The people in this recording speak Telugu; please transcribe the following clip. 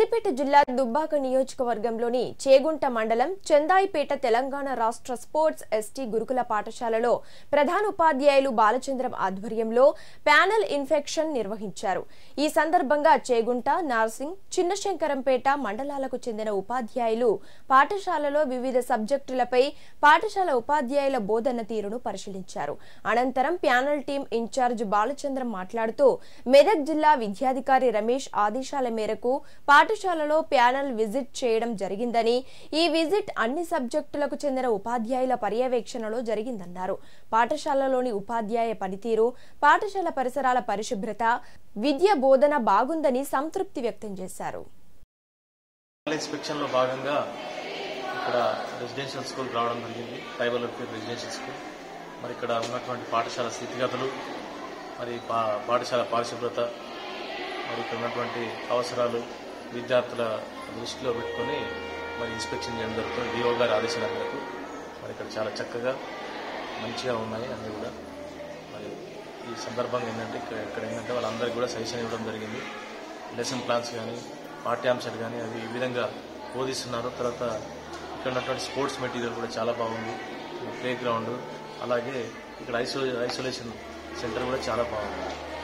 సిద్దిపేట జిల్లా దుబ్బాక నియోజకవర్గంలోని చేగుంట మండలం చందాయిపేట తెలంగాణ రాష్ట్ర స్పోర్ట్స్ ఎస్టీ గురుకుల పాఠశాలలో ప్రధాన ఉపాధ్యాయులు బాలచంద్రం ఆధ్వర్యంలో ప్యానెల్ ఇన్ఫెక్షన్ నిర్వహించారు ఈ సందర్భంగా చేగుంట నార్సింగ్ చిన్నశంకరంపేట మండలాలకు చెందిన ఉపాధ్యాయులు పాఠశాలలో వివిధ సబ్జెక్టులపై పాఠశాల ఉపాధ్యాయుల బోధన తీరును పరిశీలించారు అనంతరం ప్యానెల్ టీం ఇన్ఛార్జ్ బాలచంద్రం మాట్లాడుతూ మెదక్ జిల్లా విద్యాధికారి రమేష్ ఆదేశాల మేరకు పాఠశాలలో ప్యానెల్ విజిట్ చేయడం జరిగిందని ఈ విజిట్ అన్ని సబ్జెక్టులకు చెందిన ఉపాధ్యాయుల పర్యవేక్షణలో జరిగిందన్నారు పాఠశాలలోని ఉపాధ్యాయ పనితీరు పాఠశాల పరిసరాల పరిశుభ్రత విద్య బోధన బాగుందని సంతృప్తి వ్యక్తం చేశారు ఇన్స్పెక్షన్ లో భాగంగా ఇక్కడ రెసిడెన్షియల్ స్కూల్ రావడం జరిగింది ట్రైబల్ వెల్ఫేర్ రెసిడెన్షియల్ స్కూల్ మరి ఇక్కడ ఉన్నటువంటి పాఠశాల స్థితిగతులు మరి పా- పాఠశాల పారిశుభ్రత మరి ఇక్కడ ఉన్నటువంటి అవసరాలు విద్యార్థుల దృష్టిలో పెట్టుకొని మరి ఇన్స్పెక్షన్ చేయడం జరుగుతుంది డిఓ గారి ఆదేశాల మేరకు మరి ఇక్కడ చాలా చక్కగా మంచిగా ఉన్నాయి అన్నీ కూడా మరి ఈ సందర్భంగా ఏంటంటే ఇక్కడ ఇక్కడ ఏంటంటే వాళ్ళందరికీ కూడా సజెషన్ ఇవ్వడం జరిగింది లెసన్ ప్లాన్స్ కానీ పాఠ్యాంశాలు కానీ అవి ఈ విధంగా బోధిస్తున్నారు తర్వాత ఇక్కడ ఉన్నటువంటి స్పోర్ట్స్ మెటీరియల్ కూడా చాలా బాగుంది ప్లే గ్రౌండ్ అలాగే ఇక్కడ ఐసో ఐసోలేషన్ సెంటర్ కూడా చాలా బాగుంది